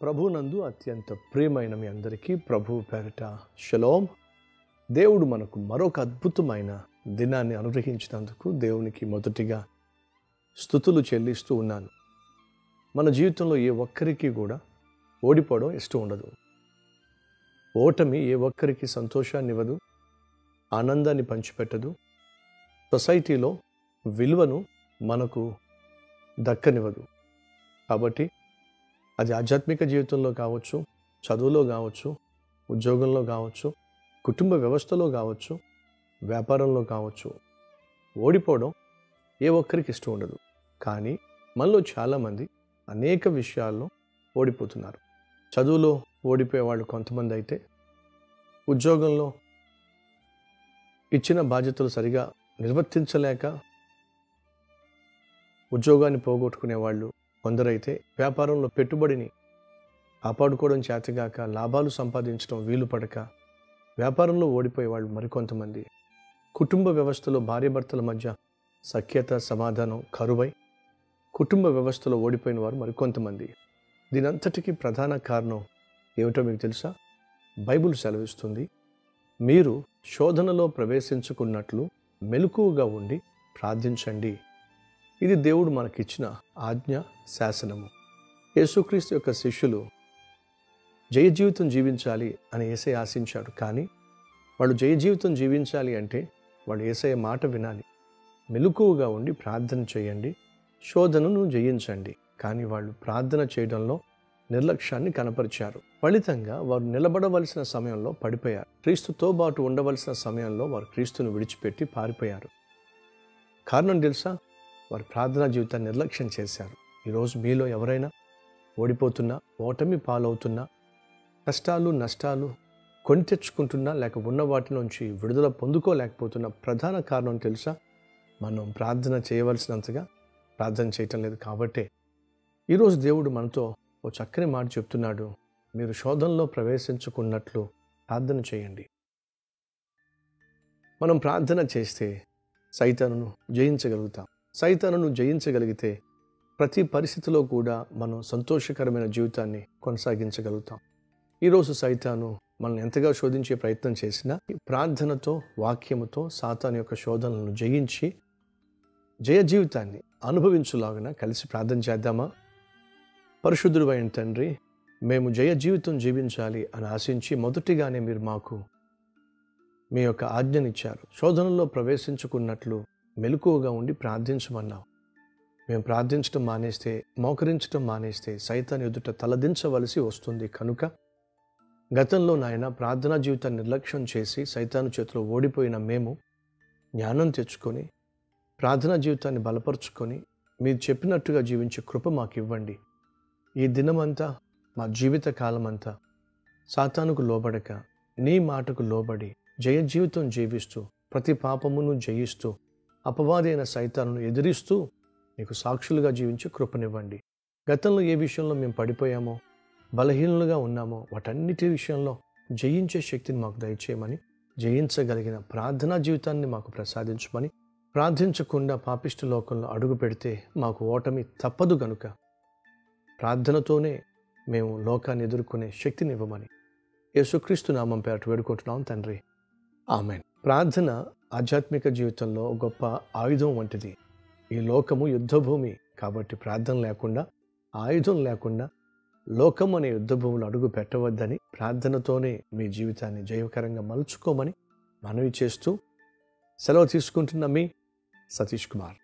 ప్రభునందు అత్యంత ప్రియమైన మీ అందరికీ ప్రభు పేరిట షలోం దేవుడు మనకు మరొక అద్భుతమైన దినాన్ని అనుగ్రహించినందుకు దేవునికి మొదటిగా స్థుతులు చెల్లిస్తూ ఉన్నాను మన జీవితంలో ఏ ఒక్కరికి కూడా ఓడిపోవడం ఇష్టం ఉండదు ఓటమి ఏ ఒక్కరికి సంతోషాన్ని ఇవ్వదు ఆనందాన్ని పంచిపెట్టదు సొసైటీలో విలువను మనకు దక్కనివ్వదు కాబట్టి అది ఆధ్యాత్మిక జీవితంలో కావచ్చు చదువులో కావచ్చు ఉద్యోగంలో కావచ్చు కుటుంబ వ్యవస్థలో కావచ్చు వ్యాపారంలో కావచ్చు ఓడిపోవడం ఏ ఒక్కరికి ఇష్టం ఉండదు కానీ మనలో చాలామంది అనేక విషయాల్లో ఓడిపోతున్నారు చదువులో ఓడిపోయే వాళ్ళు కొంతమంది అయితే ఉద్యోగంలో ఇచ్చిన బాధ్యతలు సరిగా నిర్వర్తించలేక ఉద్యోగాన్ని పోగొట్టుకునే వాళ్ళు కొందరైతే వ్యాపారంలో పెట్టుబడిని కాపాడుకోవడం చేతగాక లాభాలు సంపాదించడం వీలు పడక వ్యాపారంలో ఓడిపోయే వాళ్ళు మరికొంతమంది కుటుంబ వ్యవస్థలో భార్యాభర్తల మధ్య సఖ్యత సమాధానం కరువై కుటుంబ వ్యవస్థలో ఓడిపోయిన వారు మరికొంతమంది దీనంతటికీ ప్రధాన కారణం ఏమిటో మీకు తెలుసా బైబిల్ సెలవిస్తుంది మీరు శోధనలో ప్రవేశించుకున్నట్లు మెలకువగా ఉండి ప్రార్థించండి ఇది దేవుడు మనకిచ్చిన ఆజ్ఞ శాసనము యేసుక్రీస్తు యొక్క శిష్యులు జయ జీవితం జీవించాలి అని ఏసై ఆశించాడు కానీ వాళ్ళు జయ జీవితం జీవించాలి అంటే వాళ్ళు ఏసయ్య మాట వినాలి మెలకువగా ఉండి ప్రార్థన చేయండి శోధనను జయించండి కానీ వాళ్ళు ప్రార్థన చేయడంలో నిర్లక్ష్యాన్ని కనపరిచారు ఫలితంగా వారు నిలబడవలసిన సమయంలో పడిపోయారు క్రీస్తుతో పాటు ఉండవలసిన సమయంలో వారు క్రీస్తును విడిచిపెట్టి పారిపోయారు కారణం తెలుసా వారు ప్రార్థనా జీవితాన్ని నిర్లక్ష్యం చేశారు ఈరోజు మీలో ఎవరైనా ఓడిపోతున్నా ఓటమి పాలవుతున్నా కష్టాలు నష్టాలు కొని తెచ్చుకుంటున్నా లేక ఉన్న వాటి నుంచి విడుదల పొందుకోలేకపోతున్న ప్రధాన కారణం తెలుసా మనం ప్రార్థన చేయవలసినంతగా ప్రార్థన చేయటం లేదు కాబట్టే ఈరోజు దేవుడు మనతో ఓ చక్కని మాట చెప్తున్నాడు మీరు శోధనలో ప్రవేశించుకున్నట్లు ప్రార్థన చేయండి మనం ప్రార్థన చేస్తే సైతానును జయించగలుగుతాం సైతానును జయించగలిగితే ప్రతి పరిస్థితిలో కూడా మనం సంతోషకరమైన జీవితాన్ని కొనసాగించగలుగుతాం ఈరోజు సైతాను మనల్ని ఎంతగా శోధించే ప్రయత్నం చేసినా ప్రార్థనతో వాక్యముతో సాతాను యొక్క శోధనలను జయించి జయ జీవితాన్ని అనుభవించులాగున కలిసి ప్రార్థన చేద్దామా పరిశుద్ధుడు అయిన తండ్రి మేము జయ జీవితం జీవించాలి అని ఆశించి మొదటిగానే మీరు మాకు మీ యొక్క ఆజ్ఞనిచ్చారు శోధనలో ప్రవేశించుకున్నట్లు మెలకువగా ఉండి ప్రార్థించమన్నావు మేము ప్రార్థించడం మానేస్తే మోకరించడం మానేస్తే సైతాన్ని ఎదుట తలదించవలసి వస్తుంది కనుక గతంలో నాయన ప్రార్థనా జీవితాన్ని నిర్లక్ష్యం చేసి సైతాను చేతిలో ఓడిపోయిన మేము జ్ఞానం తెచ్చుకొని ప్రార్థనా జీవితాన్ని బలపరుచుకొని మీరు చెప్పినట్టుగా జీవించే కృప మాకు ఇవ్వండి ఈ దినమంతా మా జీవిత కాలమంతా సాతానుకు లోబడక నీ మాటకు లోబడి జయ జీవితం జీవిస్తూ ప్రతి పాపమును జయిస్తూ అపవాదైన సైతాలను ఎదిరిస్తూ నీకు సాక్షులుగా జీవించి కృపనివ్వండి గతంలో ఏ విషయంలో మేము పడిపోయామో బలహీనులుగా ఉన్నామో వాటన్నిటి విషయంలో జయించే శక్తిని మాకు దయచేయమని జయించగలిగిన ప్రార్థనా జీవితాన్ని మాకు ప్రసాదించమని ప్రార్థించకుండా పాపిష్టి లోకంలో అడుగు పెడితే మాకు ఓటమి తప్పదు గనుక ప్రార్థనతోనే మేము లోకాన్ని ఎదుర్కొనే శక్తిని ఇవ్వమని యేసుక్రీస్తు నామం పేరట వేడుకుంటున్నాం తండ్రి ఆమెన్ ప్రార్థన ఆధ్యాత్మిక జీవితంలో గొప్ప ఆయుధం వంటిది ఈ లోకము యుద్ధభూమి కాబట్టి ప్రార్థన లేకుండా ఆయుధం లేకుండా లోకం అనే యుద్ధభూములు అడుగు పెట్టవద్దని ప్రార్థనతోనే మీ జీవితాన్ని జయకరంగా మలుచుకోమని మనవి చేస్తూ సెలవు తీసుకుంటున్న మీ సతీష్ కుమార్